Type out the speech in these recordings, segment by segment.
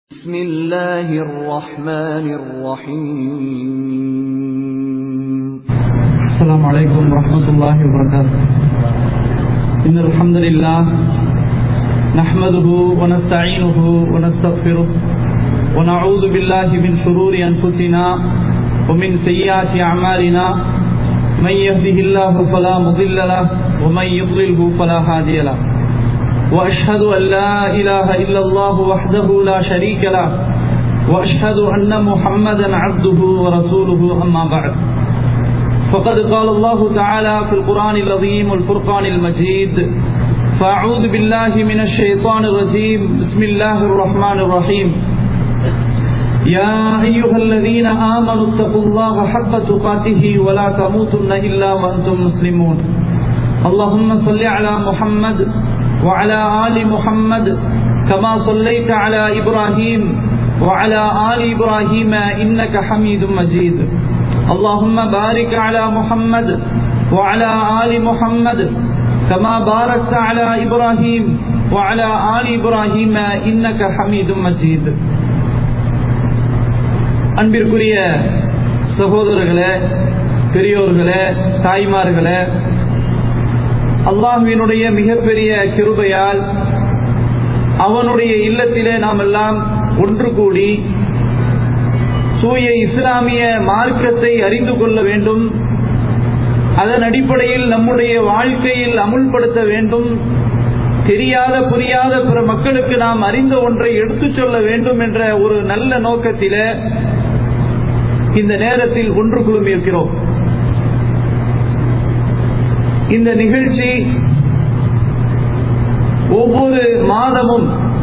بسم الله الرحمن الرحيم السلام عليكم ورحمة الله وبركاته إن الحمد لله نحمده ونستعينه ونستغفره ونعوذ بالله من شرور أنفسنا ومن سيئات أعمالنا من يهده الله فلا مضل له ومن يضلله فلا هادي له وأشهد أن لا إله إلا الله وحده لا شريك له وأشهد أن محمدا عبده ورسوله أما بعد فقد قال الله تعالى في القرآن العظيم والفرقان المجيد فأعوذ بالله من الشيطان الرجيم بسم الله الرحمن الرحيم يا أيها الذين آمنوا اتقوا الله حق تقاته ولا تموتن إلا وأنتم مسلمون اللهم صل على محمد وعلى آل محمد كما صليت على إبراهيم وعلى آل إبراهيم إنك حميد مجيد اللهم بارك على محمد وعلى آل محمد كما باركت على إبراهيم وعلى آل إبراهيم إنك حميد مجيد அன்பிற்குரிய சகோதரர்களே பெரியோர்களே தாய்மார்களே அல்லாஹுவினுடைய மிகப்பெரிய கிருபையால் அவனுடைய இல்லத்திலே நாம் எல்லாம் ஒன்று கூடி தூய இஸ்லாமிய மார்க்கத்தை அறிந்து கொள்ள வேண்டும் அதன் அடிப்படையில் நம்முடைய வாழ்க்கையில் அமுல்படுத்த வேண்டும் தெரியாத புரியாத பிற மக்களுக்கு நாம் அறிந்த ஒன்றை எடுத்துச் சொல்ல வேண்டும் என்ற ஒரு நல்ல நோக்கத்தில இந்த நேரத்தில் ஒன்று குழுமியிருக்கிறோம் இந்த நிகழ்ச்சி ஒவ்வொரு மாதமும்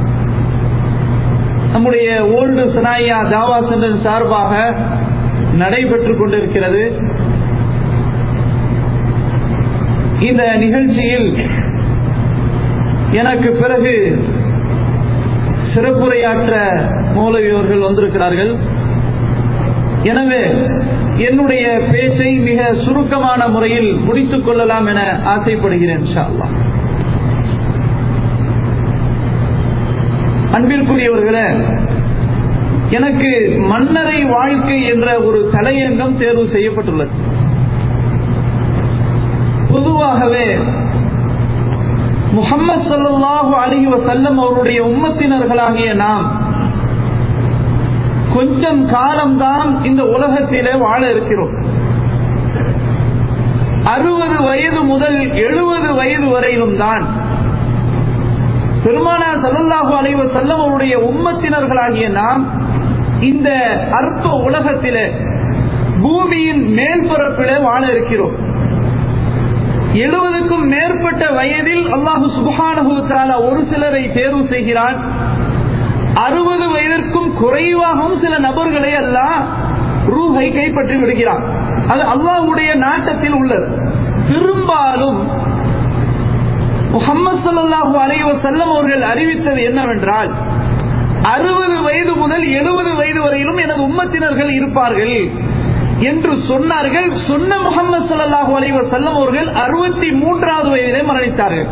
நம்முடைய ஓல்டு சனாயா தாவா சென்டர் சார்பாக நடைபெற்றுக் கொண்டிருக்கிறது இந்த நிகழ்ச்சியில் எனக்கு பிறகு சிறப்புரையாற்ற மூலவியவர்கள் வந்திருக்கிறார்கள் எனவே என்னுடைய பேச்சை மிக சுருக்கமான முறையில் முடித்துக் கொள்ளலாம் என ஆசைப்படுகிறேன் ஷால்லா அன்பிற்குரியவர்களே எனக்கு மன்னரை வாழ்க்கை என்ற ஒரு தலையங்கம் தேர்வு செய்யப்பட்டுள்ளது பொதுவாகவே முகமது சல்லாஹு அலி வசல்லம் அவருடைய உம்மத்தினர்களாகிய நாம் கொஞ்சம் காலம்தான் இந்த உலகத்திலே வாழ இருக்கிறோம் அறுபது வயது முதல் எழுபது வயது வரையிலும் தான் பெருமானா சல்லாஹு அலைவ செல்லம் அவருடைய உம்மத்தினர்களாகிய நாம் இந்த அற்ப உலகத்திலே பூமியின் மேல்பரப்பிலே வாழ இருக்கிறோம் எழுபதுக்கும் மேற்பட்ட வயதில் அல்லாஹு சுபஹானஹூத்தால ஒரு சிலரை தேர்வு செய்கிறான் அறுபது வயதிற்கும் குறைவாகவும் சில நபர்களை எல்லாம் ரூஹை கைப்பற்றி விடுகிறான் அது அல்லாஹுடைய நாட்டத்தில் உள்ளது பெரும்பாலும் முகமது சல்லாஹூ அலைவர் செல்லம் அவர்கள் அறிவித்தது என்னவென்றால் அறுபது வயது முதல் எழுபது வயது வரையிலும் எனது உம்மத்தினர்கள் இருப்பார்கள் என்று சொன்னார்கள் சொன்ன முகமது சல்லாஹூ அலைவர் செல்லம் அவர்கள் அறுபத்தி மூன்றாவது வயதிலே மரணித்தார்கள்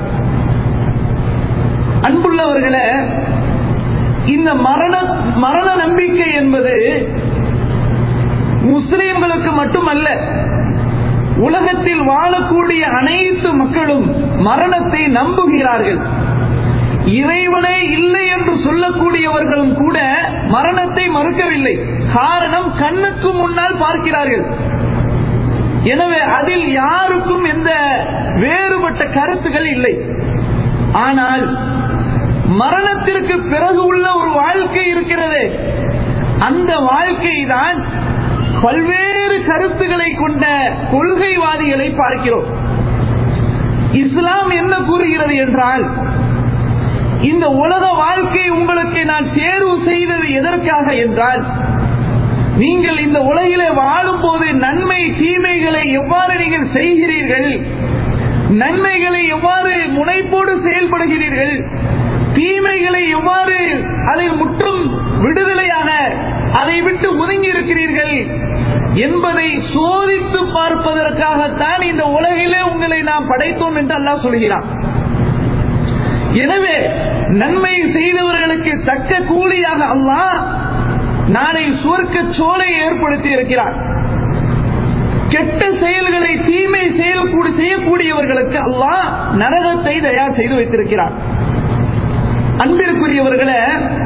அன்புள்ளவர்களே இந்த மரண மரண நம்பிக்கை என்பது முஸ்லிம்களுக்கு மட்டுமல்ல உலகத்தில் வாழக்கூடிய அனைத்து மக்களும் மரணத்தை நம்புகிறார்கள் இறைவனே இல்லை என்று சொல்லக்கூடியவர்களும் கூட மரணத்தை மறுக்கவில்லை காரணம் கண்ணுக்கு முன்னால் பார்க்கிறார்கள் எனவே அதில் யாருக்கும் எந்த வேறுபட்ட கருத்துகள் இல்லை ஆனால் மரணத்திற்கு பிறகு உள்ள ஒரு வாழ்க்கை இருக்கிறது அந்த வாழ்க்கை தான் பல்வேறு கருத்துக்களை கொண்ட கொள்கைவாதிகளை பார்க்கிறோம் இஸ்லாம் என்ன கூறுகிறது என்றால் இந்த உலக வாழ்க்கை உங்களுக்கு நான் தேர்வு செய்தது எதற்காக என்றால் நீங்கள் இந்த உலகிலே வாழும் போது நன்மை தீமைகளை எவ்வாறு நீங்கள் செய்கிறீர்கள் நன்மைகளை எவ்வாறு முனைப்போடு செயல்படுகிறீர்கள் தீமைகளை எவ்வாறு அதை முற்றும் விடுதலையாக அதை விட்டு ஒதுங்கி இருக்கிறீர்கள் என்பதை சோதித்து பார்ப்பதற்காகத்தான் இந்த உலகிலே உங்களை நாம் படைத்தோம் என்று அல்லாஹ் சொல்கிறான் எனவே நன்மை செய்தவர்களுக்கு தக்க கூலியாக அல்லாஹ் நாளை சுவர்க்க சோலை ஏற்படுத்தி இருக்கிறார் கெட்ட செயல்களை தீமை செயல் கூடி செய்யக்கூடியவர்களுக்கு அல்லாஹ் நரகத்தை தயார் செய்து வைத்திருக்கிறார் அன்பிற்குரியவர்களே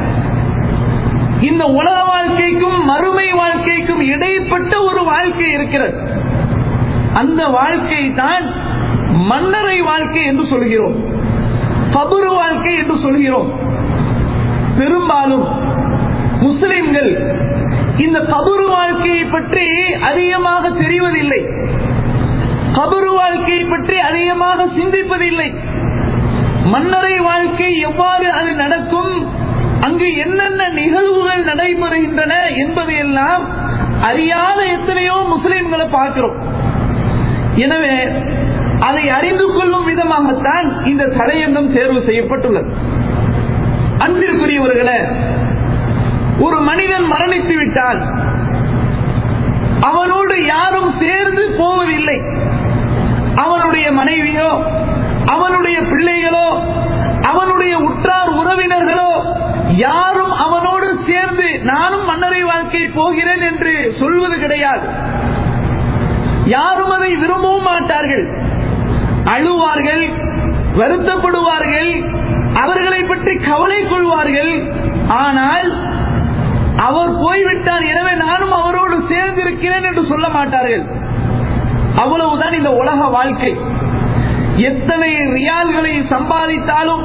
இந்த உலக வாழ்க்கைக்கும் மறுமை வாழ்க்கைக்கும் இடைப்பட்ட ஒரு வாழ்க்கை இருக்கிறது அந்த வாழ்க்கை தான் மன்னரை வாழ்க்கை என்று சொல்கிறோம் கபரு வாழ்க்கை என்று சொல்கிறோம் பெரும்பாலும் முஸ்லிம்கள் இந்த கபரு வாழ்க்கையை பற்றி அதிகமாக தெரிவதில்லை கபரு வாழ்க்கையை பற்றி அதிகமாக சிந்திப்பதில்லை மன்னரை வாழ்க்கை எவ்வாறு அது நடக்கும் அங்கு என்னென்ன நிகழ்வுகள் நடைபெறுகின்றன என்பதையெல்லாம் அறியாத எத்தனையோ முஸ்லிம்களை பார்க்கிறோம் எனவே அதை அறிந்து கொள்ளும் விதமாகத்தான் இந்த தலையங்கம் தேர்வு செய்யப்பட்டுள்ளது அன்பிற்குரியவர்களே ஒரு மனிதன் மரணித்து விட்டால் அவனோடு யாரும் சேர்ந்து போவதில்லை அவனுடைய மனைவியோ அவனுடைய பிள்ளைகளோ அவனுடைய உற்றார் உறவினர்களோ யாரும் அவனோடு சேர்ந்து நானும் மன்னரை வாழ்க்கை போகிறேன் என்று சொல்வது கிடையாது யாரும் அதை விரும்பவும் மாட்டார்கள் அழுவார்கள் வருத்தப்படுவார்கள் அவர்களை பற்றி கவலை கொள்வார்கள் ஆனால் அவர் போய்விட்டார் எனவே நானும் அவரோடு சேர்ந்திருக்கிறேன் என்று சொல்ல மாட்டார்கள் அவ்வளவுதான் இந்த உலக வாழ்க்கை எத்தனை ரியால்களை சம்பாதித்தாலும்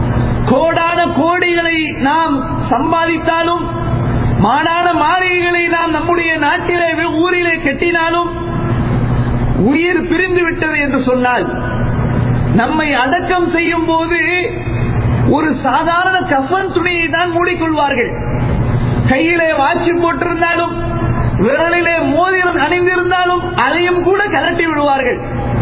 கோடான கோடிகளை நாம் சம்பாதித்தாலும் மாடான மாளிகைகளை நாம் நம்முடைய நாட்டிலே ஊரிலே கட்டினாலும் உயிர் பிரிந்து விட்டது என்று சொன்னால் நம்மை அடக்கம் செய்யும் போது ஒரு சாதாரண கஃபன் துணியை தான் மூடிக்கொள்வார்கள் கையிலே வாட்சி போட்டிருந்தாலும் விரலிலே மோதிரம் அணிந்திருந்தாலும் அதையும் கூட கலட்டி விடுவார்கள்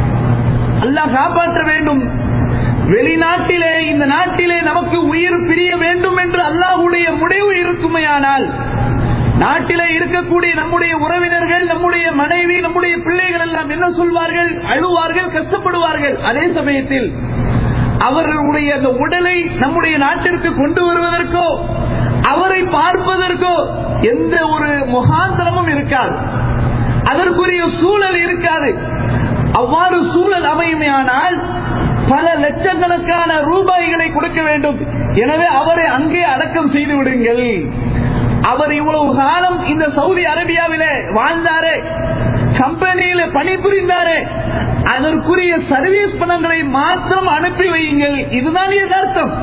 அல்லாஹ் காப்பாற்ற வேண்டும் வெளிநாட்டிலே இந்த நாட்டிலே நமக்கு உயிர் பிரிய வேண்டும் என்று அல்லாஹுடைய முடிவு இருக்குமையானால் நாட்டிலே இருக்கக்கூடிய நம்முடைய உறவினர்கள் நம்முடைய மனைவி நம்முடைய பிள்ளைகள் எல்லாம் என்ன சொல்வார்கள் அழுவார்கள் கஷ்டப்படுவார்கள் அதே சமயத்தில் அவர்களுடைய அந்த உடலை நம்முடைய நாட்டிற்கு கொண்டு வருவதற்கோ அவரை பார்ப்பதற்கோ எந்த ஒரு முகாந்திரமும் இருக்காது அதற்குரிய சூழல் இருக்காது அவ்வாறு சூழல் அமையுமையானால் பல லட்சக்கணக்கான ரூபாய்களை கொடுக்க வேண்டும் எனவே அவரை அங்கே அடக்கம் செய்து விடுங்கள் அவர் இவ்வளவு காலம் இந்த சவுதி அரேபியாவிலே வாழ்ந்தாரே கம்பெனியில பணிபுரிந்தாரே அதற்குரிய சர்வீஸ் பணங்களை மாத்திரம் அனுப்பி வையுங்கள் இதுதான் யதார்த்தம்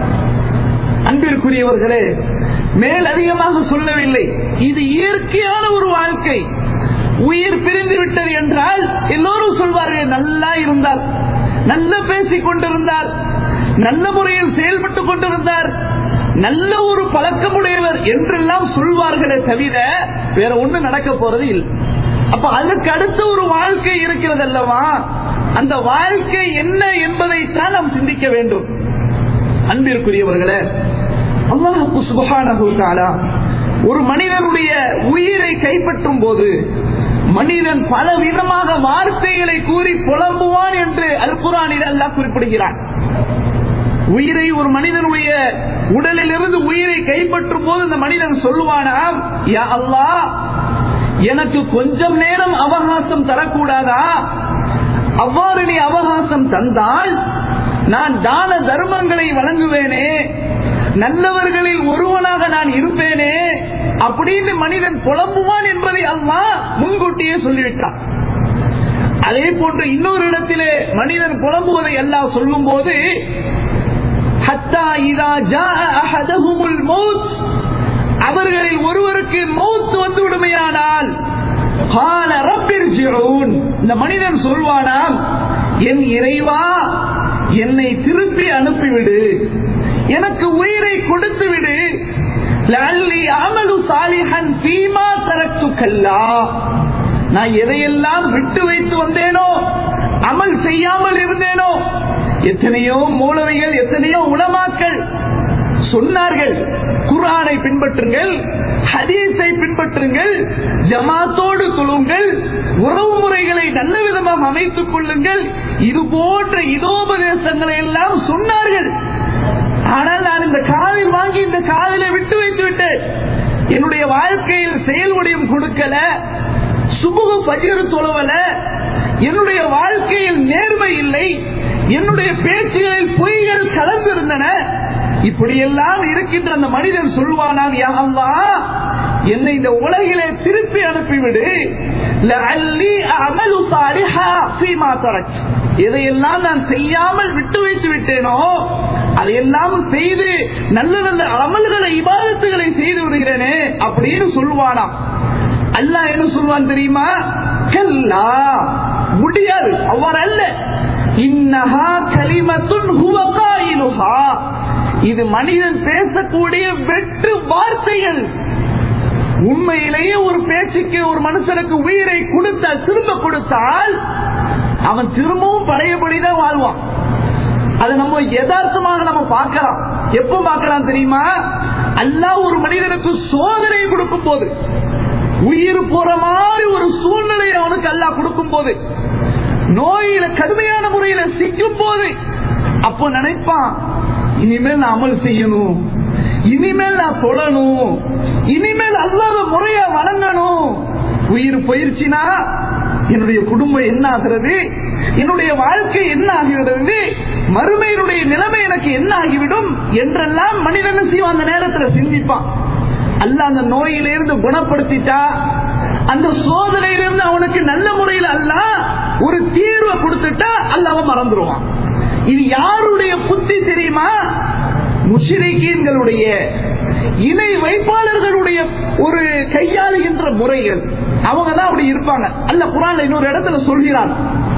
அன்பிற்குரியவர்களே மேல் அதிகமாக சொல்லவில்லை இது இயற்கையான ஒரு வாழ்க்கை உயிர் பிரிந்து விட்டது என்றால் எல்லோரும் சொல்வார்கள் நல்லா இருந்தார் நல்ல பேசிக் கொண்டிருந்தார் நல்ல முறையில் செயல்பட்டுக் கொண்டிருந்தார் நல்ல ஒரு பழக்கமுடையவர் என்றெல்லாம் சொல்வார்களே தவிர வேற ஒண்ணு நடக்க போறது இல்லை அப்ப அதுக்கு அடுத்த ஒரு வாழ்க்கை இருக்கிறது அல்லவா அந்த வாழ்க்கை என்ன என்பதைத்தான் நாம் சிந்திக்க வேண்டும் அன்பிற்குரியவர்களே அல்லாஹு சுபஹானஹு தஆலா ஒரு மனிதனுடைய உயிரை கைப்பற்றும் போது மனிதன் பல விதமாக வார்த்தைகளை கூறி புலம்புவான் என்று அல் குரானில் அல்லாஹ் குறிப்பிடுகிறான் உயிரை ஒரு மனிதனுடைய உடலில் இருந்து உயிரை கைப்பற்றும் போது இந்த மனிதன் சொல்லுவானாம் யா அல்லாஹ் எனக்கு கொஞ்சம் நேரம் அவகாசம் தரக்கூடாதா அவ்வாறு நீ அவகாசம் தந்தால் நான் தான தர்மங்களை வழங்குவேனே நல்லவர்களில் ஒருவனாக நான் இருப்பேனே அப்படின்னு மனிதன் புலம்புவான் என்பதை அல்லாஹ் முன்கூட்டியே சொல்லிவிட்டான் அதே போன்று இன்னொரு இடத்திலே மனிதன் புலம்புவதை எல்லாம் சொல்லும் போது அவர்களில் ஒருவருக்கு மௌத் வந்து விடுமையானால் இந்த மனிதன் சொல்வானாம் என் இறைவா என்னை திருப்பி அனுப்பிவிடு எனக்கு உயிரை கொடுத்து விடு அமலு சாலிஹன் பீமா தரத்து கல்லா நான் எதையெல்லாம் விட்டு வைத்து வந்தேனோ அமல் செய்யாமல் இருந்தேனோ எத்தனையோ மூலவைகள் எத்தனையோ உணமாக்கள் சொன்னார்கள் குரானை பின்பற்றுங்கள் ஹதீஸை பின்பற்றுங்கள் ஜமாத்தோடு கொள்ளுங்கள் உறவு முறைகளை நல்ல விதமாக அமைத்துக் கொள்ளுங்கள் இது போன்ற இதோபதேசங்களை எல்லாம் சொன்னார்கள் ஆனால் நான் இந்த காதில் வாங்கி இந்த காதில விட்டு வைத்து விட்டேன் என்னுடைய வாழ்க்கையில் செயல் வடிவம் கொடுக்கல சுபுக பகிர் தொழுவல என்னுடைய வாழ்க்கையில் நேர்மை இல்லை என்னுடைய பேச்சுகளில் பொய்கள் கலந்திருந்தன இப்படியெல்லாம் இருக்கின்ற அந்த மனிதன் சொல்வானான் யா அல்லாஹ், என்னை இந்த உலகிலே திருப்பி அனுப்பிவிடு லஅல்லி அமலு சாலிஹா ஃபீமா தரக் எதையெல்லாம் நான் செய்யாமல் விட்டு வைத்து விட்டேனோ அதையெல்லாம் செய்து நல்ல நல்ல அமல்களை இபாதத்துகளை செய்து விடுகிறேனே அப்படின்னு சொல்லுவானாம் அல்லாஹ் என்ன சொல்வான் தெரியுமா கல்லா முடியாது அவ்வாறு அல்ல இன்னஹா கலிமத்துன் ஹுவ காயிலுஹா இது மனிதன் பேசக்கூடிய வெற்று வார்த்தைகள் உண்மையிலேயே ஒரு பேச்சுக்கு ஒரு மனுஷனுக்கு உயிரை கொடுத்தால் திரும்ப கொடுத்தால் அவன் திரும்பவும் பழையபடிதான் வாழ்வான் அதை நம்ம யதார்த்தமாக நம்ம பார்க்கலாம் எப்ப பார்க்கலாம் தெரியுமா அல்லாஹ் ஒரு மனிதனுக்கு சோதனை கொடுக்கும் போது உயிர் போற மாதிரி ஒரு சூழ்நிலை அவனுக்கு அல்லாஹ் கொடுக்கும் போது நோயில கடுமையான முறையில சிக்கும் போது அப்போ நினைப்பான் இனிமேல் நான் அமல் செய்யணும் இனிமேல் நான் தொடணும் இனிமேல் அல்லாத முறையா வழங்கணும் உயிர் போயிருச்சுனா என்னுடைய குடும்பம் என்ன ஆகிறது என்னுடைய வாழ்க்கை என்ன ஆகிறது மறுமையினுடைய நிலைமை எனக்கு என்ன ஆகிவிடும் என்றெல்லாம் மனிதன் செய்வான் அந்த நேரத்துல சிந்திப்பான் அல்ல அந்த நோயிலிருந்து குணப்படுத்திட்டா அந்த சோதனையிலிருந்து அவனுக்கு நல்ல முறையில் அல்ல ஒரு தீர்வை கொடுத்துட்டா அல்ல அவன் மறந்துடுவான் இது யாருடைய புத்தி தெரியுமா முஷிரிக்கீன்களுடைய இணை வைப்பாளர்களுடைய ஒரு கையாளுகின்ற முறைகள் அவங்க தான் அப்படி இருப்பாங்க அல்ல குரான் இன்னொரு இடத்துல சொல்கிறான்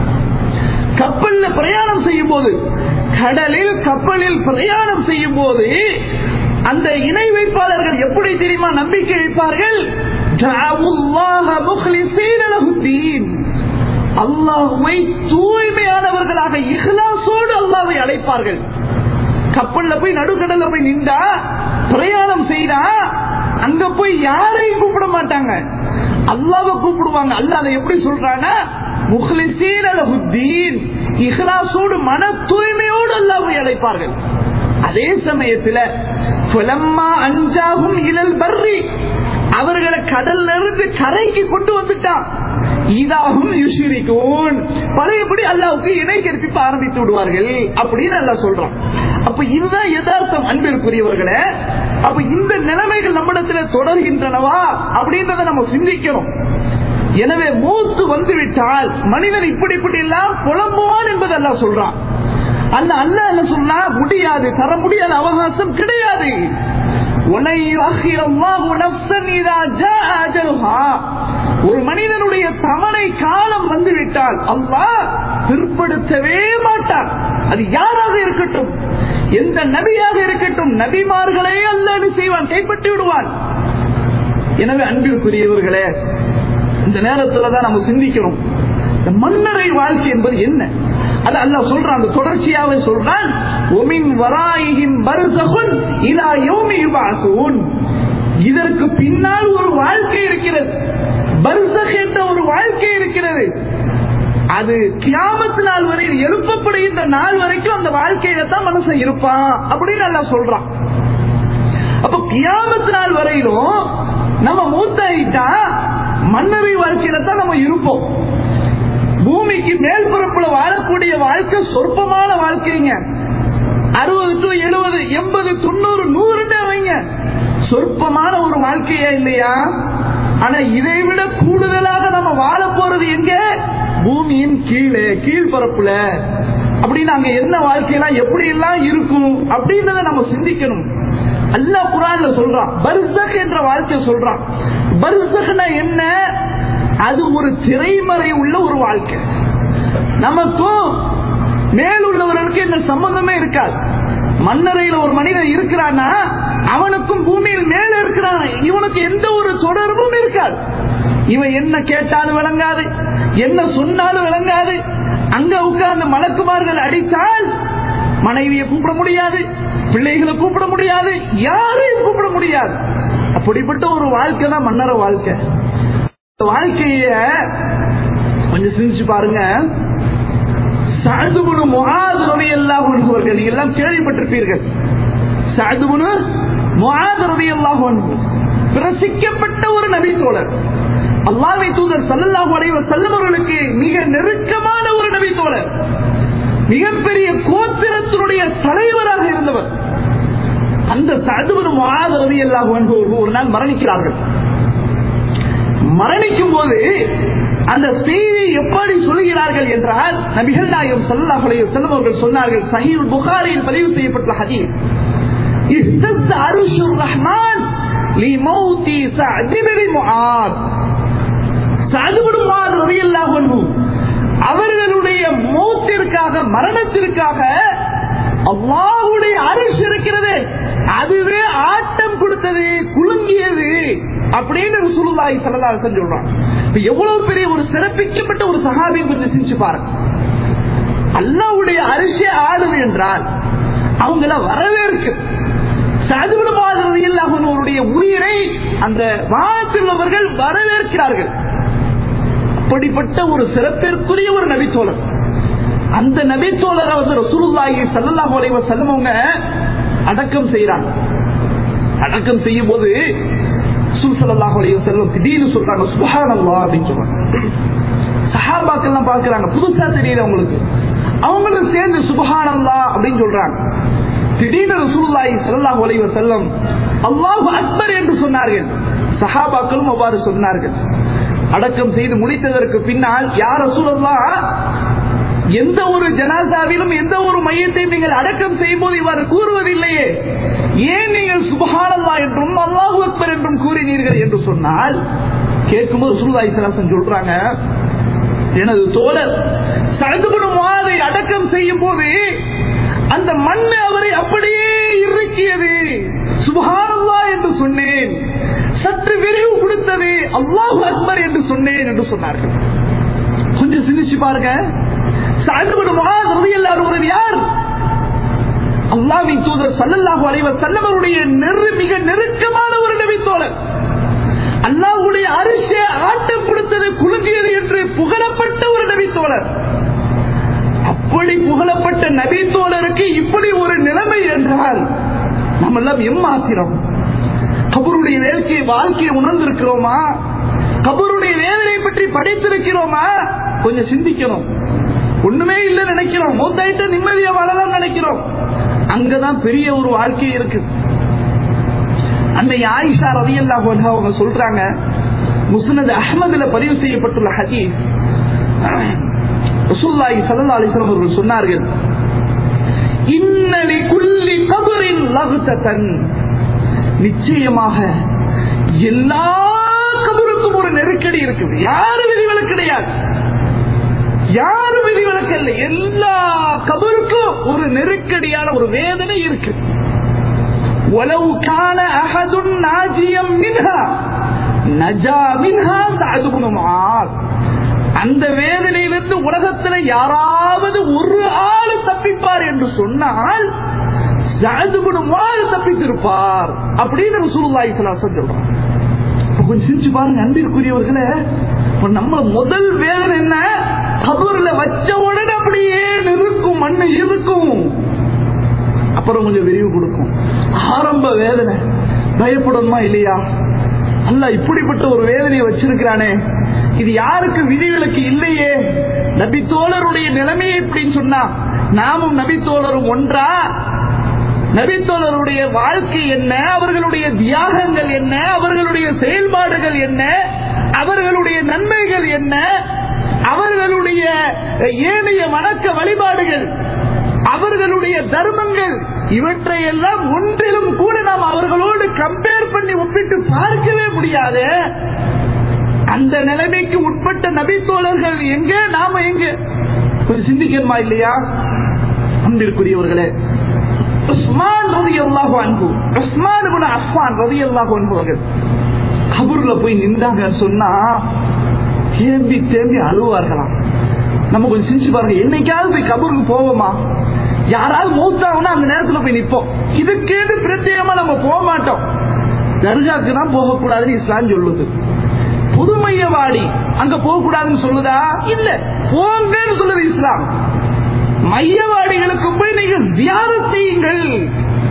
கப்பல்ல பிரயாணம் செய்யும் போது கடலில் கப்பலில் பிரயாணம் செய்யும் போது அந்த இணை வைப்பாளர்கள் எப்படி தெரியுமா நம்பிக்கை வைப்பார்கள் அல்லாஹுவை தூய்மையானவர்களாக இஹ்லாசோடு அல்லாவை அழைப்பார்கள் கப்பல்ல போய் நடுக்கடல்ல போய் நின்றா பிரயாணம் செய்தா அங்க போய் யாரையும் கூப்பிட மாட்டாங்க அல்லாவை கூப்பிடுவாங்க அல்ல அதை எப்படி சொல்றாங்க முஹ்லிசீன் அலஹுத்தீன் இஹ்லாசோடு மன தூய்மையோடு அல்லாவை அழைப்பார்கள் அதே சமயத்துல புலம்மா அஞ்சாகும் இழல் பர்ரி அவர்களை கடல்ல இருந்து கரைக்கு கொண்டு வந்துட்டான் இதாகும் யுஷிரிக்கும் பழையபடி அல்லாவுக்கு இணை கற்பிப்ப ஆரம்பித்து விடுவார்கள் அப்படின்னு அல்லா சொல்றான் அப்ப இதுதான் யதார்த்தம் அன்பிற்குரியவர்களே அப்ப இந்த நிலைமைகள் நம்மிடத்துல தொடர்கின்றனவா அப்படின்றத நம்ம சிந்திக்கணும் எனவே மூத்து வந்து விட்டால் மனிதன் இப்படி இப்படி எல்லாம் புலம்புவான் என்பது அல்லா சொல்றான் அல்ல அல்ல என்ன சொன்னா முடியாது தர முடியாத அவகாசம் கிடையாது ஒரு மனிதனுடைய தவணை காலம் வந்துவிட்டால் அல்லாஹ் பிற்படுத்தவே மாட்டார் அது யாராக இருக்கட்டும் எந்த நபியாக இருக்கட்டும் நபிமார்களே அல்ல செய்வான் கைப்பற்றி விடுவான் எனவே அன்பிற்குரியவர்களே இந்த நேரத்துல தான் நம்ம சிந்திக்கிறோம் மன்னரை வாழ்க்கை என்பது என்ன அது அல்ல சொல்றான் அந்த தொடர்ச்சியாவே சொல்றான் ஒமின் வராயிகின் பருசகுன் இலா யோமி யுபாசூன் இதற்கு பின்னால் ஒரு வாழ்க்கை இருக்கிறது பர்சக் என்ற ஒரு வாழ்க்கை இருக்கிறது அது கியாமத்து நாள் வரை எழுப்பப்படுகின்ற நாள் வரைக்கும் அந்த வாழ்க்கையில தான் மனுஷன் இருப்பான் அப்படின்னு நல்லா சொல்றான் அப்ப கியாமத்து நாள் வரையிலும் நம்ம மூத்தாயிட்டா மன்னரை வாழ்க்கையில தான் நம்ம இருப்போம் பூமிக்கு மேல் பரப்புல வாழக்கூடிய வாழ்க்கை சொற்பமான வாழ்க்கைங்க அறுபது டு எழுபது எண்பது தொண்ணூறு நூறுன்னு வைங்க சொற்பமான ஒரு வாழ்க்கையா இல்லையா ஆனா இதை விட கூடுதலாக நம்ம வாழ போறது எங்க பூமியின் கீழே கீழ்பரப்புல அப்படின்னு அங்க என்ன வாழ்க்கையெல்லாம் எப்படி எல்லாம் இருக்கும் அப்படின்றத நம்ம சிந்திக்கணும் அல்லா குரான்ல சொல்றான் பர்சக் என்ற வாழ்க்கை சொல்றான் பர்சக்னா என்ன அது ஒரு திரைமறை உள்ள ஒரு வாழ்க்கை நமக்கும் மேலுள்ளவர்களுக்கு இந்த சம்பந்தமே இருக்காது மன்னரையில ஒரு மனிதன் இருக்கிறான்னா அவனுக்கும் பூமியில் மேல இருக்கிறான் இவனுக்கு எந்த ஒரு தொடர்பும் இருக்காது இவன் என்ன கேட்டாலும் விளங்காது என்ன சொன்னாலும் விளங்காது அங்க உட்கார்ந்து மலக்குமார்கள் அடித்தால் மனைவியை கூப்பிட முடியாது பிள்ளைகளை கூப்பிட முடியாது யாரையும் கூப்பிட முடியாது அப்படிப்பட்ட ஒரு வாழ்க்கை தான் மன்னர வாழ்க்கை வாழ்க்கைய கொஞ்சம் சிந்திச்சு பாருங்க சாதுபுடு முகாதுரை எல்லாம் உள்ளவர்கள் எல்லாம் கேள்விப்பட்டிருப்பீர்கள் சஅதுபுனு முஆத் ரலியல்லாஹு அன்ஹு பிரசிக்கப்பட்ட ஒரு நபி தோழர் அல்லாஹ்வை தூதர் ஸல்லல்லாஹு அலைஹி வஸல்லம் அவர்களுக்கு மிக நெருக்கமான ஒரு நபி தோழர் மிகப்பெரிய கோத்திரத்தினுடைய தலைவராக இருந்தவர் அந்த சதுபுரு முஆத் ரலியல்லாஹு அன்ஹு ஒரு நாள் மரணிக்கிறார்கள் மரணிக்கும் போது அந்த செய்தியை எப்படி சொல்கிறார்கள் என்றால் நபிகள் நாயகம் ஸல்லல்லாஹு அலைஹி வஸல்லம் அவர்கள் சொன்னார்கள் சஹீஹ் புகாரியில் பதிவு செய்யப்பட்ட ஹதீஸ் இஸ்தஸ்த அருஷுர் ரஹ்மான் லிமௌதி சஅத் பின் முஆத் சஅத் பின் முஆத் ரலியல்லாஹு அன்ஹு அவர்களுடைய மௌத்திற்காக மரணத்திற்காக அல்லாஹ்வுடைய அரிசி இருக்கிறது அதுவே ஆட்டம் கொடுத்தது குலுங்கியது அப்படின்னு ரசூலுல்லாஹி ஸல்லல்லாஹு அலைஹி வஸல்லம் சொல்றாங்க இப்ப எவ்வளவு பெரிய ஒரு சிறப்பிக்கப்பட்ட ஒரு சஹாபி கொஞ்சம் சிந்திச்சு பாருங்க அல்லாஹ்வுடைய அரிசி ஆடுது என்றால் அவங்கள வரவேற்கு சதுவனுடைய உயிரை அந்த வானத்தில் உள்ளவர்கள் வரவேற்கிறார்கள் அப்படிப்பட்ட ஒரு சிறப்பிற்குரிய ஒரு நபித்தோழர் அந்த நபித்தோழரை வந்து ரசூலுல்லாஹி ஸல்லல்லாஹு அலைஹி வஸல்லம் அவங்க அடக்கம் செய்யறாங்க அடக்கம் செய்யும் போது ரசூல் ஸல்லல்லாஹு அலைஹி வஸல்லம் திடீர்னு சொல்றாங்க சுப்ஹானல்லாஹ் அப்படின்னு சொல்றாங்க சஹாபாக்கெல்லாம் பார்க்கறாங்க புதுசா தெரியல அவங்களுக்கு அவங்களும் சேர்ந்து சுபஹானல்லாஹ் அப்படின்னு சொல்றாங்க திடீர்னு ரசூலுல்லாஹி ஸல்லல்லாஹு அலைஹி வஸல்லம் அல்லாஹு அக்பர் என்று சொன்னார்கள் சஹாபாக்களும் அவ்வாறு சொன்னார்கள் அடக்கம் செய்து முடித்ததற்கு பின்னால் யார் ரசூலுல்லாஹ் எந்த ஒரு ஜனாசாவிலும் எந்த ஒரு மையத்தையும் நீங்கள் அடக்கம் செய்யும் போது இவ்வாறு கூறுவதில்லையே ஏன் நீங்கள் சுபஹானல்லா என்றும் அல்லாஹு அக்பர் என்றும் கூறினீர்கள் என்று சொன்னால் கேட்கும்போது சுல்லாஹி சலாசன் சொல்றாங்க எனது தோழர் சடுகுடும் மாதை அடக்கம் செய்யும் போது அந்த மண் அவரை அப்படியே இறுக்கியது சுபஹானல்லா என்று சொன்னேன் சற்று விரிவு கொடுத்தது அல்லாஹு அக்பர் என்று சொன்னேன் என்று சொன்னார்கள் கொஞ்சம் சிந்திச்சு பாருங்க யார் அல்லாவின் தூதர் சல்லல்லாஹு அலைவர் செல்லவருடைய நெரு மிக நெருக்கமான ஒரு நபித்தோழர் அல்லாஹுடைய அரிசியை ஆட்டம் கொடுத்தது குலுங்கியது என்று புகழப்பட்ட ஒரு நபித்தோழர் அப்படி புகழப்பட்ட நபித்தோழருக்கு இப்படி ஒரு நிலைமை என்றால் நம்ம எல்லாம் எம்மாத்திரம் கபருடைய வேலைக்கு வாழ்க்கையை உணர்ந்திருக்கிறோமா கபருடைய வேதனை பற்றி படித்திருக்கிறோமா கொஞ்சம் சிந்திக்கணும் ஒண்ணுமே இல்ல நினைக்கிறோம் மூத்தாயிட்ட நிம்மதியா வாழலாம் நினைக்கிறோம் அங்கதான் பெரிய ஒரு வாழ்க்கை இருக்கு அன்னை ஆயிஷா ரவி அவங்க சொல்றாங்க முஸ்னது அஹமதுல பதிவு செய்யப்பட்டுள்ள ஹதீஸ் ரசூல்லாஹி ஸல்லல்லாஹு அலைஹி வஸல்லம் அவர்கள் சொன்னார்கள் இன்னலி குல்லி கபரின் லகுதன் நிச்சயமாக எல்லா கபருக்கும் ஒரு நெருக்கடி இருக்குது யாரும் விதிவிலக்கு கிடையாது யாரும் விதிவிலக்கு இல்லை எல்லா கபருக்கும் ஒரு நெருக்கடியான ஒரு வேதனை இருக்கு உலவு காண அகதுன் நாஜியம் மின்ஹா நஜா மின்ஹா சாதுகுணமார் அந்த வேதனையிலிருந்து உலகத்தில் யாராவது ஒரு ஆள் தப்பிப்பார் என்று சொன்னால் தப்பித்திருப்பார் அப்படின்னு ரசூலுல்லாஹி சொல்றான் கொஞ்சம் சிரிச்சு பாருங்க அன்பிற்குரியவர்களே நம்ம முதல் வேதனை என்ன கபூர்ல வச்ச உடனே அப்படியே நெருக்கும் மண்ணு இருக்கும் அப்புறம் கொஞ்சம் விரிவு கொடுக்கும் ஆரம்ப வேதனை பயப்படணுமா இல்லையா அல்ல இப்படிப்பட்ட ஒரு வேதனையை வச்சிருக்கிறானே இது யாருக்கு விதிவிலக்கு இல்லையே நபி தோழருடைய நிலைமை எப்படின்னு சொன்னா நாமும் நபி தோழரும் ஒன்றா நபித்தோழருடைய வாழ்க்கை என்ன அவர்களுடைய தியாகங்கள் என்ன அவர்களுடைய செயல்பாடுகள் என்ன அவர்களுடைய நன்மைகள் என்ன அவர்களுடைய ஏனைய வணக்க வழிபாடுகள் அவர்களுடைய தர்மங்கள் இவற்றையெல்லாம் ஒன்றிலும் கூட நாம் அவர்களோடு கம்பேர் பண்ணி ஒப்பிட்டு பார்க்கவே முடியாது அந்த நிலைமைக்கு உட்பட்ட நபித்தோழர்கள் எங்க நாம எங்க கொஞ்சம் சிந்திக்கணுமா இல்லையா அன்பிற்குரியவர்களே உஸ்மான் ரவி அல்லாஹு அன்பு உஸ்மான் அஃபான் ரவி அல்லாஹு அன்பவர்கள் கபூர்ல போய் நின்றாங்க சொன்னா தேம்பி தேம்பி அழுவார்களாம் நம்ம கொஞ்சம் சிரிச்சு பாருங்க என்னைக்காவது போய் கபூருக்கு போவோமா யாராவது மூத்தாவுன்னா அந்த நேரத்துல போய் நிப்போம் இதுக்கேது பிரத்யேகமா நம்ம போக மாட்டோம் தர்காக்கு தான் போகக்கூடாதுன்னு இஸ்லாம் சொல்லுது புதுமையவாடி அங்க போக கூடாதுன்னு சொல்லுதா இல்ல போங்கன்னு சொல்லுது இஸ்லாம் மையவாடிகளுக்கு போய் நீங்கள் தியானம் செய்யுங்கள்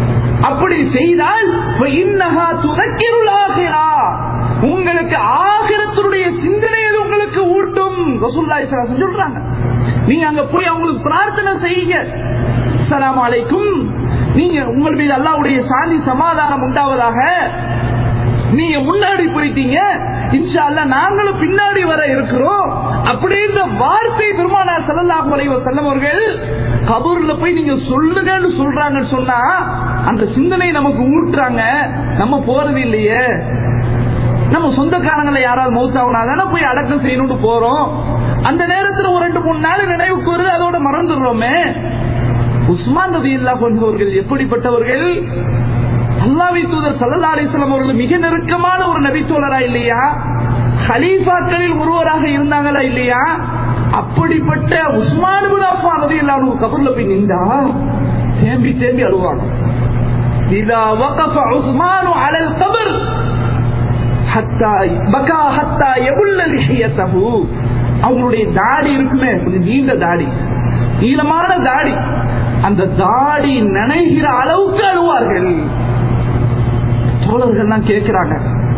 அப்படி செய்தால் இன்னஹா துதக்கிருள் ஆகிறா உங்களுக்கு ஆகிரத்தினுடைய சிந்தனை அது உங்களுக்கு ஊட்டும் ரசூல்லாய் சொல்றாங்க நீங்க அங்க போய் அவங்களுக்கு பிரார்த்தனை செய்யுங்க அஸ்ஸலாமு அலைக்கும் நீங்க உங்கள் மீது அல்லாவுடைய சாந்தி சமாதானம் உண்டாவதாக நீங்க முன்னாடி போயிட்டீங்க இன்ஷா அல்லாஹ் நாங்களும் பின்னாடி வர இருக்கிறோம் அப்படின்ற வார்த்தை பெருமானார் ஸல்லல்லாஹு அலைஹி வஸல்லம் அவர்கள் கபூர்ல போய் நீங்க சொல்லுங்கன்னு சொல்றாங்கன்னு சொன்னா அந்த சிந்தனை நமக்கு ஊட்டுறாங்க நம்ம போறது இல்லையே நம்ம சொந்தக்காரங்களை யாராவது மௌத்தாவனா தானே போய் அடக்கம் செய்யணும்னு போறோம் அந்த நேரத்துல ஒரு ரெண்டு மூணு நாள் நினைவுக்கு வருது அதோட மறந்துடுறோமே உஸ்மான் ரவி இல்லா கொண்டவர்கள் எப்படிப்பட்டவர்கள் அல்லாவி தூதர் சல்லா அலிஸ்லாம் அவர்கள் மிக நெருக்கமான ஒரு நபித்தோழரா இல்லையா ஹலீஃபாக்களில் ஒருவராக இருந்தாங்களா இல்லையா அப்படிப்பட்ட உஸ்மான் அஃபான் ரதி இல்லாம கபர்ல போய் நின்றா தேம்பி தேம்பி அழுவாங்க இதா வகஃப உஸ்மானு அலல் கபர் ஹத்தா பகா ஹத்தா எபுல்ல லிஹியத்தஹு அவங்களுடைய தாடி இருக்குமே கொஞ்சம் நீண்ட தாடி நீளமான தாடி அந்த தாடி நனைகிற அளவுக்கு அழுவார்கள் தோழர்கள்லாம் கேட்கிறாங்க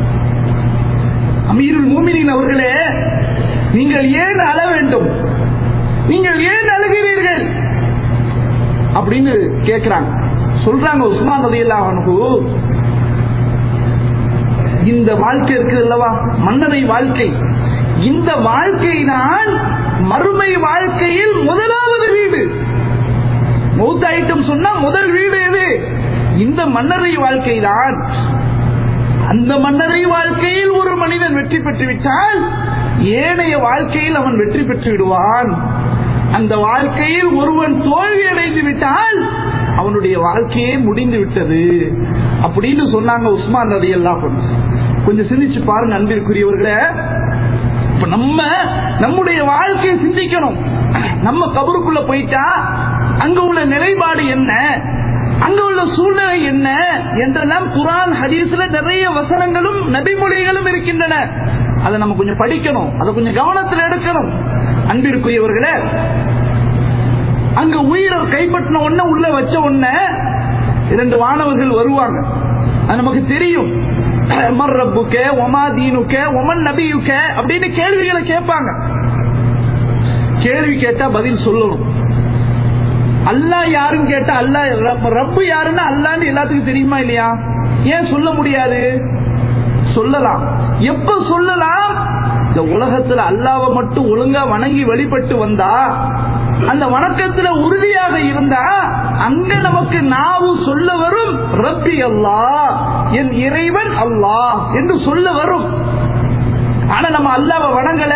அமீருல் மூமினின் அவர்களே நீங்கள் ஏன் அழ வேண்டும் நீங்கள் ஏன் அழுகிறீர்கள் அப்படின்னு கேட்கிறாங்க சொல்றாங்க உஸ்மான் ரதியல்லா அவனுக்கு இந்த வாழ்க்கை இருக்குது அல்லவா மன்னரை வாழ்க்கை இந்த வாழ்க்கை தான் மறுமை வாழ்க்கையில் முதலாவது வீடு மௌத்தாயிட்டம் சொன்னா முதல் வீடு எது இந்த மன்னரை வாழ்க்கை தான் அந்த மன்னரை வாழ்க்கையில் ஒரு மனிதன் வெற்றி பெற்று விட்டால் ஏனைய வாழ்க்கையில் அவன் வெற்றி பெற்று விடுவான் அந்த வாழ்க்கையில் ஒருவன் தோல்வி அடைந்து விட்டால் அவனுடைய வாழ்க்கையே முடிந்து விட்டது அப்படின்னு சொன்னாங்க உஸ்மான் ரதி எல்லாம் கொஞ்சம் சிந்திச்சு பாருங்க அன்பிற்குரியவர்களே இப்ப நம்ம நம்முடைய வாழ்க்கையை சிந்திக்கணும் நம்ம கபருக்குள்ள போயிட்டா அங்க உள்ள நிலைப்பாடு என்ன அங்க உள்ள சூழ்நிலை என்ன என்றெல்லாம் குரான் ஹதீஸ்ல நிறைய வசனங்களும் நபிமொழிகளும் இருக்கின்றன அதை நம்ம கொஞ்சம் படிக்கணும் அதை கொஞ்சம் கவனத்தில் எடுக்கணும் அன்பிற்குரியவர்களே அங்க உயிரை கைப்பற்றின உடனே உள்ள வச்ச உடனே இரண்டு வானவர்கள் வருவாங்க அது நமக்கு தெரியும் மர் ரப்புக்க ஒமா தீனுக்க ஒமன் நபியுக்க அப்படின்னு கேள்விகளை கேட்பாங்க கேள்வி கேட்டா பதில் சொல்லணும் அல்லா யாருன்னு கேட்டா அல்லா ரப்பு யாருன்னா அல்லான்னு எல்லாத்துக்கும் தெரியுமா இல்லையா ஏன் சொல்ல முடியாது சொல்லலாம் எப்ப சொல்லலாம் இந்த உலகத்துல அல்லாவை மட்டும் ஒழுங்கா வணங்கி வழிபட்டு வந்தா அந்த வணக்கத்துல உறுதியாக இருந்தா அங்க நமக்கு நாவு சொல்ல வரும் ரப்பி அல்லாஹ் என் இறைவன் அல்லாஹ் என்று சொல்ல வரும் ஆனா நம்ம அல்லாவை வணங்கல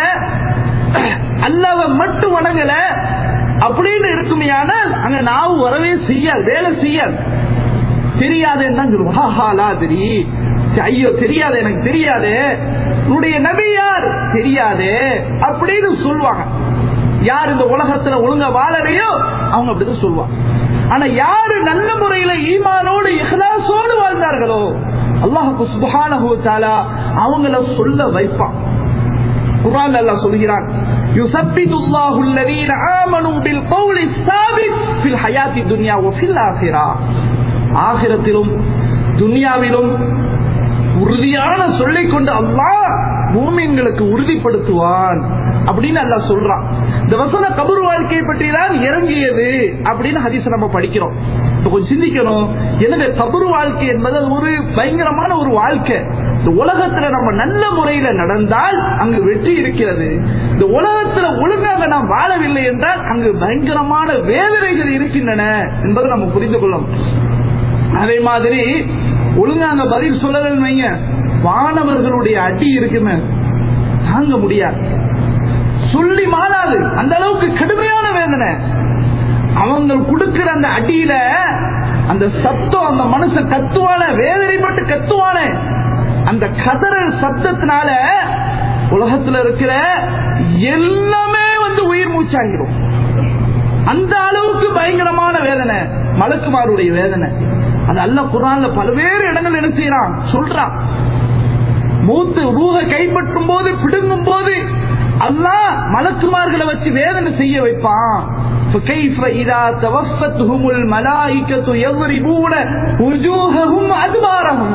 அல்லாவை மட்டும் வணங்கல அப்படின்னு இருக்குமையானால் அங்க நாவு வரவே செய்யாது வேலை செய்யாது தெரியாதுன்னு தான் சொல்லுவோம் ஹா லா தெரி ஐயோ தெரியாது எனக்கு தெரியாது உன்னுடைய நபி யார் தெரியாது அப்படின்னு சொல்லுவாங்க யார் இந்த உலகத்துல ஒழுங்கா வாழலையோ அவங்க அப்படிதான் சொல்லுவாங்க ஆனா யாரு நல்ல முறையில ஈமானோடு இஹ்லாசோடு வாழ்ந்தார்களோ அல்லாஹுக்கு சுபஹானஹு தஆலா அவங்கள சொல்ல வைப்பான் குர்ஆன் அல்லாஹ் சொல்கிறான் يثبت الله الذين آمنوا بالقول الثابت في الحياة الدنيا وفي الآخرة ஆகிரத்திலும் துனியாவிலும் உறுதியான சொல்லை கொண்டு அல்லாஹ் பூமிங்களுக்கு உறுதிப்படுத்துவான் அப்படின்னு அல்லாஹ் சொல்றான் இந்த வசன கபர் வாழ்க்கையை பற்றி தான் இறங்கியது அப்படின்னு ஹதீஸ் நம்ம படிக்கிறோம் இப்ப கொஞ்சம் சிந்திக்கணும் எனவே கபர் வாழ்க்கை என்பது அது ஒரு பயங்கரமான ஒரு வாழ்க்கை இந்த உலகத்துல நம்ம நல்ல முறையில நடந்தால் அங்கு வெற்றி இருக்கிறது இந்த உலகத்துல ஒழுங்காக நாம் வாழவில்லை என்றால் அங்கு பயங்கரமான வேதனைகள் இருக்கின்றன என்பதை நம்ம புரிந்து கொள்ளணும் அதே மாதிரி ஒழுங்காங்க பதில் சொல்லலன்னு வைங்க வானவர்களுடைய அடி இருக்குமே தாங்க முடியாது சொல்லி மாறாது அந்த அளவுக்கு கடுமையான வேதனை அவங்க கொடுக்கிற அந்த அடியில அந்த சத்தம் அந்த மனுஷன் கத்துவான வேதனைப்பட்டு கத்துவான அந்த கதறல் சத்தத்தினால உலகத்துல இருக்கிற எல்லாமே வந்து உயிர் மூச்சாகிடும் அந்த அளவுக்கு பயங்கரமான வேதனை மலக்குமாருடைய வேதனை அது அல்ல குரான்ல பல்வேறு இடங்கள் என்ன செய்யறான் சொல்றான் மூத்து ரூக கைப்பற்றும் போது பிடுங்கும் போது அல்லாஹ் மலக்குமார்களை வச்சு வேதனை செய்ய வைப்பான் فكيف إذا توفتهم الملائكة يضربون وجوههم أدبارهم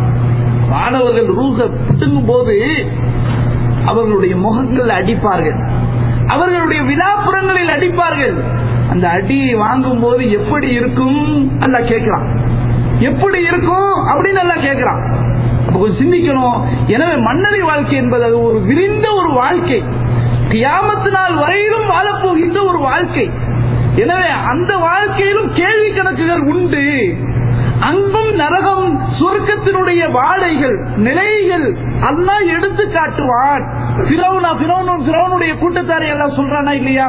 மாணவர்கள் ரூக பிடுங்கும் போது அவர்களுடைய முகங்கள் அடிப்பார்கள் அவர்களுடைய விழாப்புறங்களில் அடிப்பார்கள் அந்த அடியை வாங்கும் போது எப்படி இருக்கும் அல்ல கேட்கிறான் எப்படி இருக்கும் அப்படின்னு எல்லாம் கேட்கிறான் அப்ப கொஞ்சம் சிந்திக்கணும் எனவே மன்னரை வாழ்க்கை என்பது அது ஒரு விரிந்த ஒரு வாழ்க்கை கியாமத்து நாள் வரையிலும் வாழப்போகின்ற ஒரு வாழ்க்கை எனவே அந்த வாழ்க்கையிலும் கேள்வி கணக்குகள் உண்டு அங்கும் நரகம் சொர்க்கத்தினுடைய வாடைகள் நிலைகள் அல்லாஹ் எடுத்து காட்டுவான் பிரௌனா பிரௌனும் பிரௌனுடைய கூட்டத்தாரை எல்லாம் சொல்றானா இல்லையா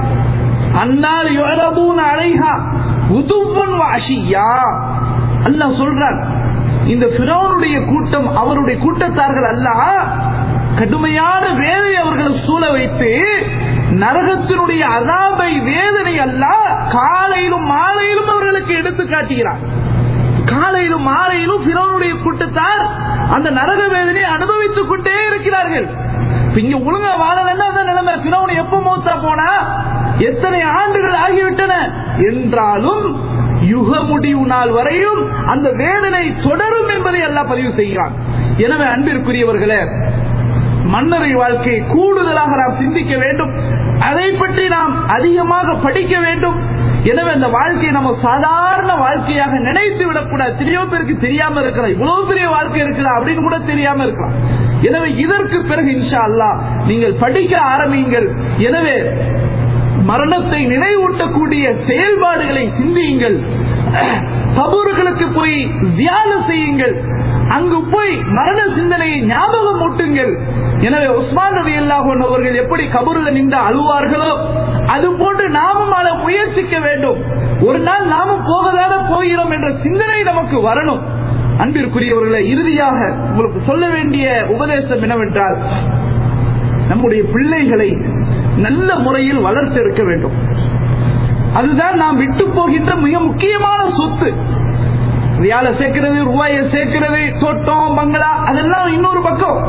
அன்னால் யுரபூன் அலைஹா உதுவன் வாஷியா அல்லாஹ் சொல்றான் இந்த பிரௌனுடைய கூட்டம் அவருடைய கூட்டத்தார்கள் அல்லாஹ் கடுமையான வேதை அவர்களை சூழ வைத்து நரகத்தினுடைய அதாபை வேதனை அல்ல காலையிலும் மாலையிலும் அவர்களுக்கு எடுத்து காட்டுகிறார் காலையிலும் மாலையிலும் பிறனுடைய கூட்டத்தார் அந்த நரக வேதனையை அனுபவித்துக் கொண்டே இருக்கிறார்கள் இங்க ஒழுங்கா வாழலன்னா அந்த நிலைமை பிறவனை எப்ப மூத்தா போனா எத்தனை ஆண்டுகள் ஆகிவிட்டன என்றாலும் யுக முடிவு நாள் வரையும் அந்த வேதனை தொடரும் என்பதை எல்லாம் பதிவு செய்கிறான் எனவே அன்பிற்குரியவர்களே மன்னரை வாழ்க்கையை கூடுதலாக நாம் சிந்திக்க வேண்டும் அதை பற்றி நாம் அதிகமாக படிக்க வேண்டும் எனவே அந்த வாழ்க்கையை நம்ம சாதாரண வாழ்க்கையாக நினைத்து விடக்கூடாது எத்தனையோ பேருக்கு தெரியாம இருக்கலாம் இவ்வளவு பெரிய வாழ்க்கை இருக்குதா அப்படின்னு கூட தெரியாம இருக்கலாம் எனவே இதற்கு பிறகு இன்ஷா அல்லா நீங்கள் படிக்க ஆரம்பியுங்கள் எனவே மரணத்தை நினைவூட்டக்கூடிய செயல்பாடுகளை சிந்தியுங்கள் கபூர்களுக்கு போய் தியானம் செய்யுங்கள் அங்கு போய் மரண சிந்தனையை ஞாபகம் ஊட்டுங்கள் எனவே உஸ்மான் நபி அல்லாஹன் அவர்கள் எப்படி கபூரில் நின்று அழுவார்களோ அது போன்று நாமும் அழ முயற்சிக்க வேண்டும் ஒரு நாள் நாமும் போகதான போகிறோம் என்ற சிந்தனை நமக்கு வரணும் அன்பிற்குரியவர்களை இறுதியாக உங்களுக்கு சொல்ல வேண்டிய உபதேசம் என்னவென்றால் நம்முடைய பிள்ளைகளை நல்ல முறையில் வளர்த்தெடுக்க வேண்டும் அதுதான் நாம் விட்டு போகின்ற மிக முக்கியமான சொத்து ரியால சேர்க்கிறது ரூபாயை சேர்க்கிறது தோட்டம் பங்களா அதெல்லாம் இன்னொரு பக்கம்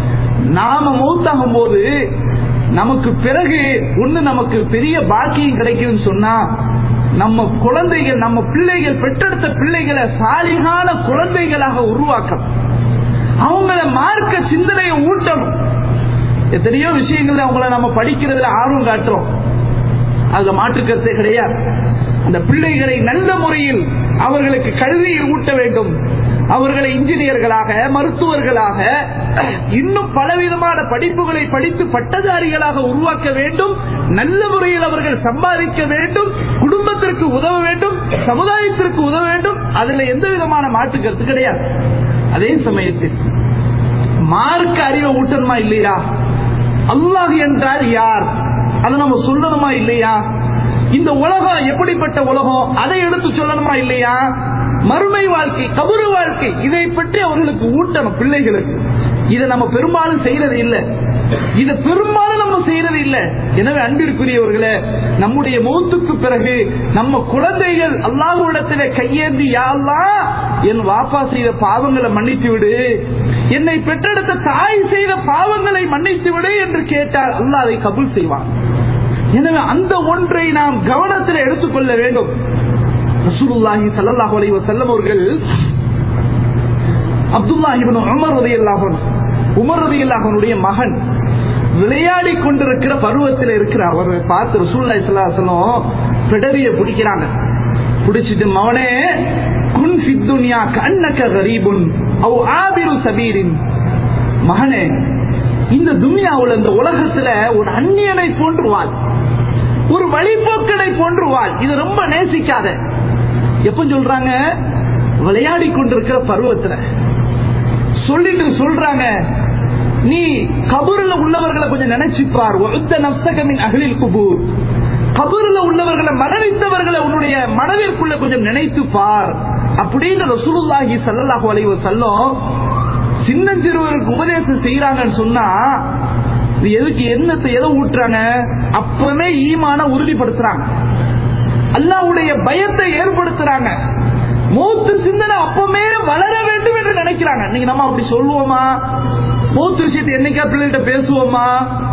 நாம மௌத்தாகும் போது நமக்கு பிறகு ஒண்ணு நமக்கு பெரிய பாக்கியம் கிடைக்குதுன்னு சொன்னா நம்ம குழந்தைகள் நம்ம பிள்ளைகள் பெற்றெடுத்த பிள்ளைகளை சாலிகான குழந்தைகளாக உருவாக்கணும் அவங்கள மார்க்க சிந்தனையை ஊட்டணும் எத்தனையோ விஷயங்கள்ல அவங்கள நம்ம படிக்கிறதுல ஆர்வம் காட்டுறோம் அதுல மாற்றுக்கருத்தே கிடையாது அந்த பிள்ளைகளை நல்ல முறையில் அவர்களுக்கு கல்வியை ஊட்ட வேண்டும் அவர்களை இன்ஜினியர்களாக மருத்துவர்களாக இன்னும் பலவிதமான படிப்புகளை படித்து பட்டதாரிகளாக உருவாக்க வேண்டும் நல்ல முறையில் அவர்கள் சம்பாதிக்க வேண்டும் குடும்பத்திற்கு உதவ வேண்டும் சமுதாயத்திற்கு உதவ வேண்டும் அதுல எந்த விதமான மாற்று கருத்து கிடையாது அதே சமயத்தில் மார்க்க அறிவை ஊட்டணுமா இல்லையா அல்லாஹ் என்றால் யார் அதை நம்ம சொல்லணுமா இல்லையா இந்த உலகம் எப்படிப்பட்ட உலகம் அதை எடுத்து சொல்லணுமா இல்லையா மறுமை வாழ்க்கை கபுரு வாழ்க்கை இதை பற்றி அவர்களுக்கு ஊட்டணும் பிள்ளைகளுக்கு இதை நம்ம பெரும்பாலும் செய்யறது இல்லை இதை பெரும்பாலும் நம்ம செய்யறது இல்லை எனவே அன்பிற்குரியவர்களே நம்முடைய மௌத்துக்கு பிறகு நம்ம குழந்தைகள் அல்லாஹ்விடத்திலே கையேந்தி யாழ்லா என் வாப்பா செய்த பாவங்களை மன்னித்து விடு என்னை பெற்றெடுத்த தாய் செய்த பாவங்களை மன்னித்து விடு என்று கேட்டால் அல்லாஹ் அதை கபுல் செய்வான் எனவே அந்த ஒன்றை நாம் கவனத்தில் எடுத்துக்கொள்ள வேண்டும் ரசூலுல்லாஹி ஸல்லல்லாஹு அலைஹி வஸல்லம் அவர்கள் அப்துல்லாஹி இப்னு உமர் ரலியல்லாஹு அன்ஹு உமர் ரலியல்லாஹுனுடைய மகன் விளையாடி கொண்டிருக்கிற பருவத்தில் இருக்கிற அவர் பார்த்து ரசூலுல்லாஹி ஸல்லல்லாஹு அலைஹி வஸல்லம் பிடரிய பிடிக்கிறாங்க பிடிச்சிட்டு மவனே குன் ஃபித் துன்யா கன்னக கரீபுன் அவ் ஆபிரு சபீரின் மகனே இந்த துன்யாவுல இந்த உலகத்துல ஒரு அந்நியனை போன்று வாழ் ஒரு வழிபோக்கனை போன்று வாழ் இது ரொம்ப நேசிக்காத எப்ப சொல்றாங்க விளையாடி கொண்டிருக்கிற பருவத்துல சொல்லிட்டு சொல்றாங்க நீ கபூர்ல உள்ளவர்களை கொஞ்சம் நினைச்சுப்பார் ஒத்த நப்சகமின் அகலில் குபூர் கபூர்ல உள்ளவர்களை மரணித்தவர்களை உன்னுடைய மனதிற்குள்ள கொஞ்சம் நினைத்து பார் அப்படின்னு ரசூலுல்லாஹி ஸல்லல்லாஹு அலைஹி வஸல்லம் சின்னஞ்சிறுவருக்கு உபதேசம் செய்யறாங்கன்னு சொன்னா இது எதுக்கு என்னத்தை எதை ஊட்டுறாங்க அப்பவே ஈமான உறுதிப்படுத்துறாங்க அல்லாவுடைய பயத்தை ஏற்படுத்துறாங்க மூத்து சிந்தனை அப்பவே வளர வேண்டும் என்று நினைக்கிறாங்க நீங்க நம்ம அப்படி சொல்லுவோமா மூத்து விஷயத்தை என்னைக்கா பிள்ளைகிட்ட பேசுவோமா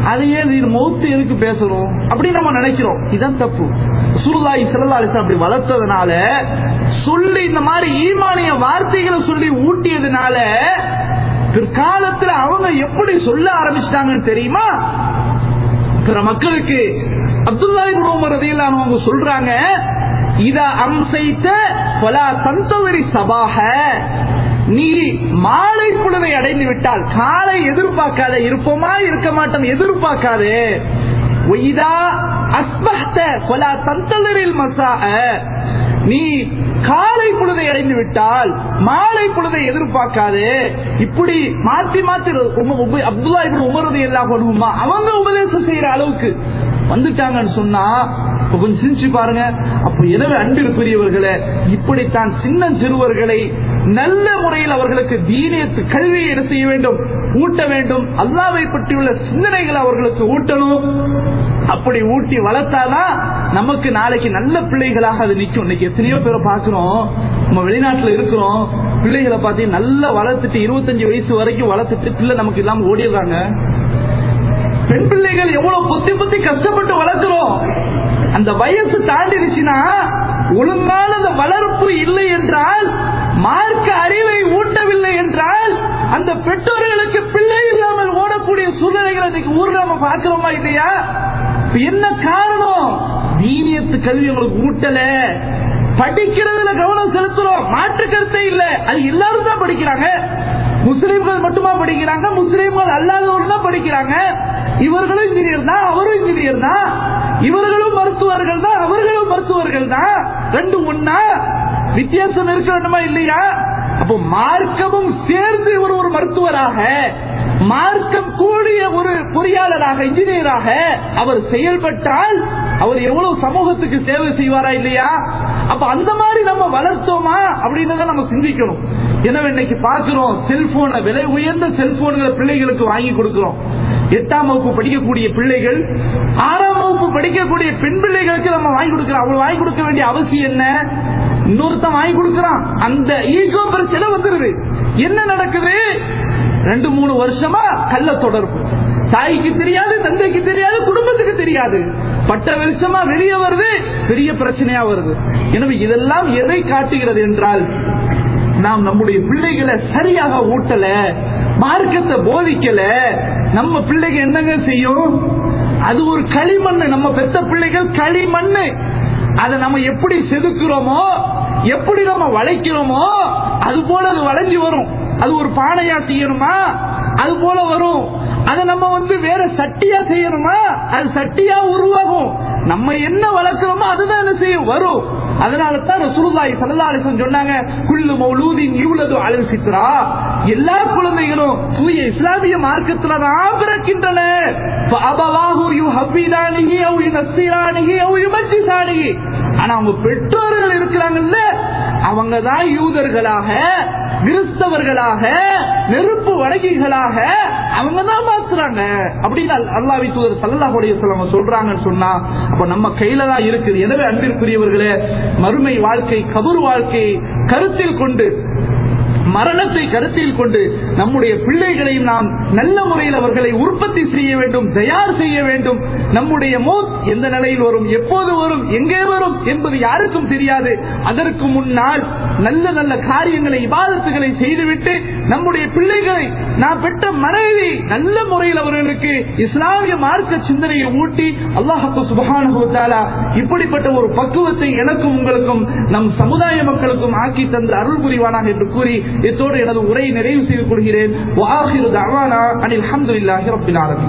அதையே நீ மௌத்து எதுக்கு பேசணும் அப்படி நம்ம நினைக்கிறோம் இதான் தப்பு சுருளாய் சிறலாலிசா அப்படி வளர்த்ததுனால சொல்லி இந்த மாதிரி ஈமானிய வார்த்தைகளை சொல்லி ஊட்டியதுனால பிற்காலத்துல அவங்க எப்படி சொல்ல ஆரம்பிச்சிட்டாங்கன்னு தெரியுமா பிற மக்களுக்கு அப்துல்லாஹி இப்னு உமர் ரலியல்லாஹு அன்ஹு அவங்க சொல்றாங்க இதா அம்சைத்த பலா தந்தவரி சபாக நீ மாலை பொழுதை அடைந்து விட்டால் காலை எதிர்பார்க்காத இருப்போமா இருக்க மாட்டோம் எதிர்பார்க்காதே ஒய்தா அஸ்பஹ்த பலா தந்தவரில் மசாஅ நீ காலை பொழுதை அடைந்து விட்டால் மாலை பொழுதை எதிர்பார்க்காதே இப்படி மாத்தி மாத்தி உம- உப- அப்துல்லா இப்னு உமர் ரலியல்லாஹு அன்ஹுமா அவங்க உபதேசம் செய்யற அளவுக்கு வந்துட்டாங்கன்னு சொன்னா இப்ப கொஞ்சம் சிரிச்சு பாருங்க அப்ப எனவே அன்பிற்குரியவர்களே இப்படித்தான் சின்ன சிறுவர்களை நல்ல முறையில் அவர்களுக்கு தீனியத்து கல்வியை என்ன செய்ய வேண்டும் ஊட்ட வேண்டும் அல்லாவை பற்றியுள்ள சிந்தனைகளை அவர்களுக்கு ஊட்டணும் அப்படி ஊட்டி வளர்த்தாதான் நமக்கு நாளைக்கு நல்ல பிள்ளைகளாக அது நிக்கும் இன்னைக்கு எத்தனையோ பேரை பாக்குறோம் நம்ம வெளிநாட்டுல இருக்கிறோம் பிள்ளைகளை பார்த்து நல்லா வளர்த்துட்டு இருபத்தஞ்சு வயசு வரைக்கும் வளர்த்துட்டு பிள்ளை நமக்கு இல்லாம ஓடிடுறாங்க பெண் பிள்ளைகள் எவ்வளவு புத்தி புத்தி கஷ்டப்பட்டு வளர்க்கிறோம் அந்த வயசு தாண்டிடுச்சுன்னா ஒழுங்கான அந்த வளர்ப்பு இல்லை என்றால் மார்க்க அறிவை ஊட்டவில்லை என்றால் அந்த பெற்றோர்களுக்கு பிள்ளை இல்லாமல் ஓடக்கூடிய சூழ்நிலைகளை இன்னைக்கு ஊர்ல நம்ம பார்க்கிறோமா இல்லையா இப்ப என்ன காரணம் தீனியத்து கல்வி உங்களுக்கு ஊட்டல படிக்கிறதுல கவனம் செலுத்துறோம் மாற்று கருத்தே இல்ல அது எல்லாரும் தான் படிக்கிறாங்க முஸ்லிம்கள் மட்டுமா படிக்கிறாங்க முஸ்லிம்கள் அல்லாதவர்கள் தான் படிக்கிறாங்க இவர்களும் இன்ஜினியர் தான் அவரும் இன்ஜினியர் தான் இவர்களும் மருத்துவர்கள் தான் அவர்களும் மருத்துவர்கள் தான் ரெண்டு ஒன்னா வித்தியாசம் இருக்க வேண்டுமா இல்லையா அப்போ மார்க்கமும் சேர்ந்து இவர் ஒரு மருத்துவராக மார்க்கம் கூடிய ஒரு பொறியாளராக இன்ஜினியராக அவர் செயல்பட்டால் அவர் எவ்வளவு சமூகத்துக்கு சேவை செய்வாரா இல்லையா அப்ப அந்த மாதிரி நம்ம வளர்த்தோமா அப்படின்னு நம்ம சிந்திக்கணும் எனவே இன்னைக்கு பார்க்கிறோம் செல்போனை விலை உயர்ந்த செல்போன்களை பிள்ளைகளுக்கு வாங்கி கொடுக்கிறோம் எட்டாம் வகுப்பு படிக்கக்கூடிய பிள்ளைகள் ஆறாம் வகுப்பு படிக்கக்கூடிய பெண் பிள்ளைகளுக்கு நம்ம வாங்கி கொடுக்கிறோம் அவங்க வாங்கி கொடுக்க வேண்டிய அவசியம் என்ன இன்னொருத்தன் வாங்கி கொடுக்கறான் அந்த ஈகோ பிரச்சனை வந்துருது என்ன நடக்குது ரெண்டு மூணு வருஷமா கள்ள தொடர்பு தாய்க்கு தெரியாது தந்தைக்கு தெரியாது குடும்பத்துக்கு தெரியாது பட்ட வெளிச்சமா வெளியே வருது பெரிய பிரச்சனையா வருது எனவே இதெல்லாம் எதை காட்டுகிறது என்றால் நாம் நம்முடைய பிள்ளைகளை சரியாக ஊட்டல மார்க்கத்தை போதிக்கல நம்ம பிள்ளைங்க என்னங்க செய்யும் அது ஒரு களிமண்ணு நம்ம பெத்த பிள்ளைகள் களிமண்ணு அதை நம்ம எப்படி செதுக்குறோமோ எப்படி நம்ம வளைக்கிறோமோ அது போல அது வளைஞ்சு வரும் அது ஒரு பானையா செய்யணுமா அது போல வரும் அதை நம்ம வந்து வேற சட்டியா செய்யணுமா அது சட்டியா உருவாகும் நம்ம என்ன வளர்க்கிறோமோ அதுதான் என்ன செய்யும் வரும் அதனால தான் ரசூலுல்லாஹி ஸல்லல்லாஹு அலைஹி வஸல்லம் சொன்னாங்க குல்லு மௌலூதின் யூலது அலல் ஃபித்ரா எல்லா குழந்தைகளும் தூய இஸ்லாமிய மார்க்கத்துல தான் பிறக்கின்றன ஃபஅபவாஹு யுஹப்பிதானிஹி அவ் யுனஸ்ஸிரானிஹி அவ் யுமஜ்ஜிசானிஹி ஆனா அவங்க பெற்றோர்கள் இருக்கிறாங்கல்ல அவங்க தான் யூதர்களாக கிறிஸ்தவர்களாக நெருப்பு வடகிகளாக அவங்க தான் மாத்துறாங்க அப்படின்னு அல்- அல்லாஹ்வின் தூதர் ஸல்லல்லாஹு அலைஹி வஸல்லம் சொல்றாங்கன்னு சொன்னா அப்ப நம்ம கையில தான் இருக்குது எனவே அன்பிற்குரியவர்களே மறுமை வாழ்க்கை கபர் வாழ்க்கையை கருத்தில் கொண்டு மரணத்தை கருத்தில் கொண்டு நம்முடைய பிள்ளைகளையும் நாம் நல்ல முறையில் அவர்களை உற்பத்தி செய்ய வேண்டும் தயார் செய்ய வேண்டும் நம்முடைய மோத் எந்த நிலையில் வரும் எப்போது வரும் எங்கே வரும் என்பது யாருக்கும் தெரியாது அதற்கு முன்னால் நல்ல நல்ல காரியங்களை இபாதத்துகளை செய்துவிட்டு நம்முடைய பிள்ளைகளை நாம் பெற்ற மனைவி நல்ல முறையில் அவர்களுக்கு இஸ்லாமிய மார்க்க சிந்தனையை ஊட்டி அல்லாஹு சுபஹானஹு வ தஆலா இப்படிப்பட்ட ஒரு பக்குவத்தை எனக்கும் உங்களுக்கும் நம் சமுதாய மக்களுக்கும் ஆக்கி தந்த அருள் புரிவானாக என்று கூறி இத்தோடு எனது உரையை நிறைவு செய்து கொள்கிறேன் வாஹிரு தஅவானா அனில் ஹம்துலில்லாஹி ரப்பில் ஆலமீன்